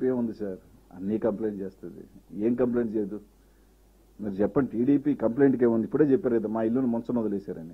ఏముంది సార్ అన్నీ కంప్లైంట్ చేస్తుంది ఏం కంప్లైంట్ చేయదు మీరు చెప్పండి టీడీపీ కంప్లైంట్కి ఏముంది ఇప్పుడే చెప్పారు కదా మా ఇల్లును ముంచను వదిలేశారని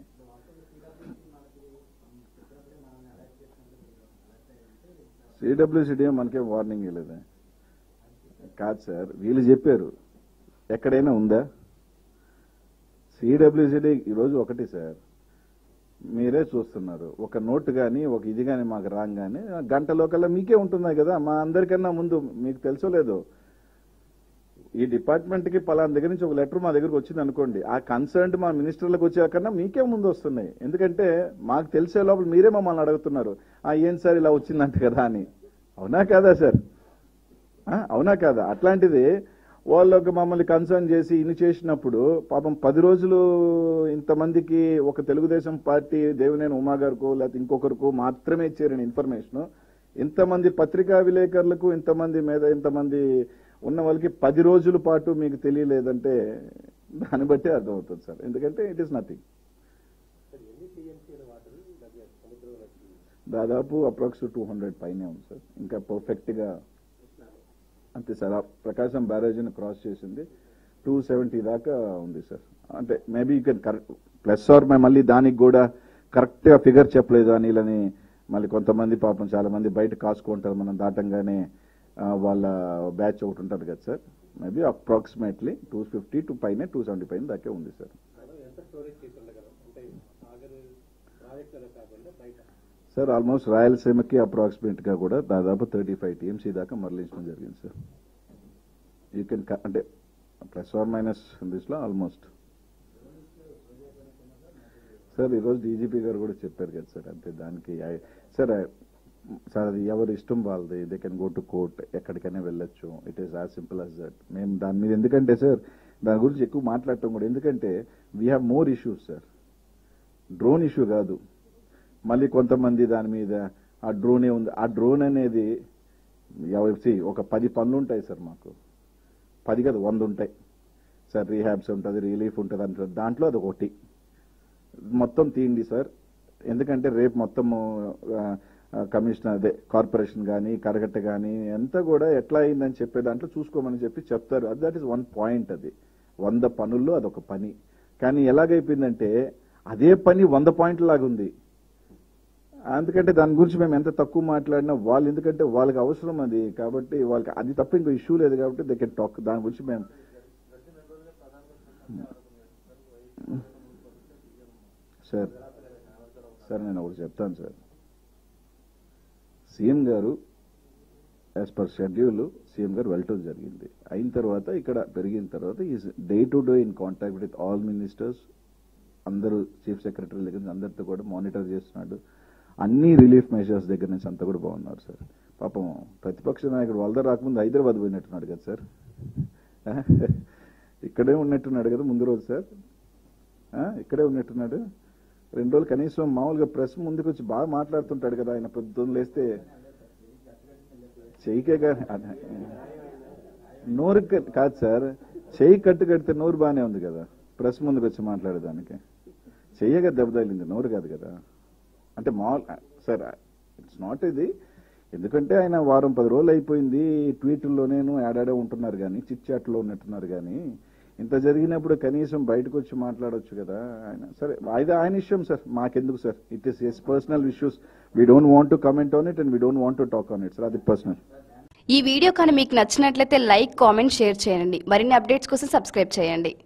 సిడబ్ల్యూసిడి మనకేం వార్నింగ్ ఇవ్వలేదా కాదు సార్ వీళ్ళు చెప్పారు ఎక్కడైనా ఉందా సిడబ్ల్యూసిడి ఈరోజు ఒకటి సార్ మీరే చూస్తున్నారు ఒక నోట్ కానీ ఒక ఇది కానీ మాకు రాగానే గంటలో కల్లా మీకే ఉంటున్నాయి కదా మా అందరికన్నా ముందు మీకు తెలుసో లేదో ఈ డిపార్ట్మెంట్ కి పలానా దగ్గర నుంచి ఒక లెటర్ మా దగ్గరకు వచ్చింది అనుకోండి ఆ కన్సర్న్ మా మినిస్టర్లకు వచ్చాకన్నా మీకే ముందు వస్తున్నాయి ఎందుకంటే మాకు తెలిసే లోపల మీరే మమ్మల్ని అడుగుతున్నారు ఆ ఏం సార్ ఇలా వచ్చిందంట కదా అని అవునా కాదా సార్ ఆ, అవునా కాదా అట్లాంటిది వాళ్ళకి మమ్మల్ని కన్సర్న్ చేసి ఇన్ని చేసినప్పుడు పాపం పది రోజులు ఇంతమందికి ఒక తెలుగుదేశం పార్టీ దేవినేని ఉమా గారికో లేకపోతే ఇంకొకరికో మాత్రమే ఇచ్చారని ఇన్ఫర్మేషన్ ఇంతమంది పత్రికా విలేకరులకు ఇంతమంది మీద ఇంతమంది ఉన్న వాళ్ళకి పది రోజుల పాటు మీకు తెలియలేదంటే దాన్ని బట్టి అర్థమవుతుంది సార్ ఎందుకంటే ఇట్ ఈస్ నథింగ్ దాదాపు అప్రాక్స్ టూ హండ్రెడ్ పైనే ఉంది సార్ ఇంకా పర్ఫెక్ట్ గా అంతే సార్ ఆ ప్రకాశం బ్యారేజీని క్రాస్ చేసింది టూ సెవెంటీ దాకా ఉంది సార్ అంటే maybe you can correct plus or మళ్ళీ దానికి కూడా కరెక్ట్ గా ఫిగర్ చెప్పలేదు అనిలని మళ్ళీ కొంతమంది పాపం చాలా మంది బయట కాసుకుంటారు మనం దాటంగానే ఆ, వాళ్ళ బ్యాచ్ ఒకటి ఉంటుంది కదా sir maybe approximately two fifty to పైన టూ సెవెంటీ పైన దాకే ఉంది సార్ ఎంత స్టోరేజ్ చేసి ఉండగలం అంటే ఆగరు ప్రాజెక్టులో కాకుండా బయట సార్ ఆల్మోస్ట్ రాయలసీమకి అప్రాక్సిమేట్ గా కూడా దాదాపు థర్టీ ఫైవ్ టీఎంసీ దాకా మరలించడం జరిగింది సార్ యూ కెన్ అంటే ప్లస్ ఆర్ మైనస్ దిస్లో ఆల్మోస్ట్ సార్ ఈరోజు డీజీపీ గారు కూడా చెప్పారు కదా సార్ అంతే దానికి I- సార్ I- సార్ అది ఎవరి ఇష్టం వాళ్ళది they can go to court ఎక్కడికైనా వెళ్ళొచ్చు it is as simple as that మేము దాని మీద ఎందుకంటే సార్ దాని గురించి ఎక్కువ మాట్లాడటం కూడా ఎందుకంటే we have more issues sir drone issue కాదు మళ్ళీ కొంతమంది దాని మీద ఆ డ్రోనే ఉంది ఆ డ్రోన్ అనేది ఎవరి see, ఒక పది పనులు ఉంటాయి సార్ మాకు పది కాదు వంద ఉంటాయి సార్ రీహాబ్స్ ఉంటుంది రిలీఫ్ ఉంటుంది అంటారు దాంట్లో అది ఒకటి మొత్తం తీయండి సార్ ఎందుకంటే రేపు మొత్తము కమిషనర్ అదే కార్పొరేషన్ కానీ కరగట్ట కానీ అంతా కూడా ఎట్లా అయిందని చెప్పే దాంట్లో చూసుకోమని చెప్పి చెప్తారు అది దట్ ఈస్ వన్ పాయింట్ అది వంద పనుల్లో అదొక పని కానీ ఎలాగైపోయిందంటే అదే పని వంద పాయింట్ల లాగా ఉంది అందుకంటే దాని గురించి మేము ఎంత తక్కువ మాట్లాడినా వాళ్ళు ఎందుకంటే వాళ్ళకి అవసరం అది కాబట్టి వాళ్ళకి అది తప్ప ఇంకో ఇష్యూ లేదు కాబట్టి దే కెన్ టాక్ దాని గురించి మేము సార్ సార్ నేను ఒకటి చెప్తాను సార్ సీఎం గారు యాజ్ పర్ షెడ్యూల్ సీఎం గారు వెళ్ళటం జరిగింది అయిన తర్వాత ఇక్కడ పెరిగిన తర్వాత is day to day in contact with all ministers అందరూ చీఫ్ సెక్రటరీ దగ్గర నుంచి అందరితో కూడా మానిటర్ చేస్తున్నాడు అన్ని రిలీఫ్ మెజర్స్ దగ్గర నుంచి అంతా కూడా బాగున్నారు సార్ పాపం ప్రతిపక్ష నాయకుడు వాళ్ళ రాకముందు హైదరాబాద్ పోయినట్టున్నాడు కదా సార్ ఇక్కడే ఉన్నట్టున్నాడు కదా ముందు రోజు సార్ ఆ, ఇక్కడే ఉన్నట్టున్నాడు రెండు రోజులు కనీసం మామూలుగా ప్రెస్ ముందుకు వచ్చి బాగా మాట్లాడుతుంటాడు కదా ఆయన పొద్దున్న లేస్తే చెయ్యికే కా- అదే. నోరు క- కాదు సార్ చెయ్యి కట్టు కడితే నోరు బాగానే ఉంది కదా ప్రెస్ ముందుకు వచ్చి మాట్లాడేదానికి చెయ్యగా దెబ్బ తగిలింది నోరు కాదు కదా అంటే మామూలు సార్ ఇట్స్ నాట్ ఇది ఎందుకంటే ఆయన వారం పది రోజులు అయిపోయింది ట్వీట్లోనేను యాడాడే ఉంటున్నారు కానీ చిట్ చాట్లో ఉన్నట్టున్నారు కానీ ఇంత జరిగినప్పుడు కనీసం బయటకు వచ్చి మాట్లాడొచ్చు కదా ఆయన సరే అది ఆయన ఇష్టం సార్ మాకెందుకు sir it is as personal issues we don't want to comment on it and we don't want to talk on it sir అది పర్సనల్ ఈ వీడియో కానీ మీకు నచ్చినట్లయితే లైక్ కామెంట్ షేర్ చేయండి మరిన్ని అప్డేట్స్ కోసం సబ్స్క్రైబ్ చేయండి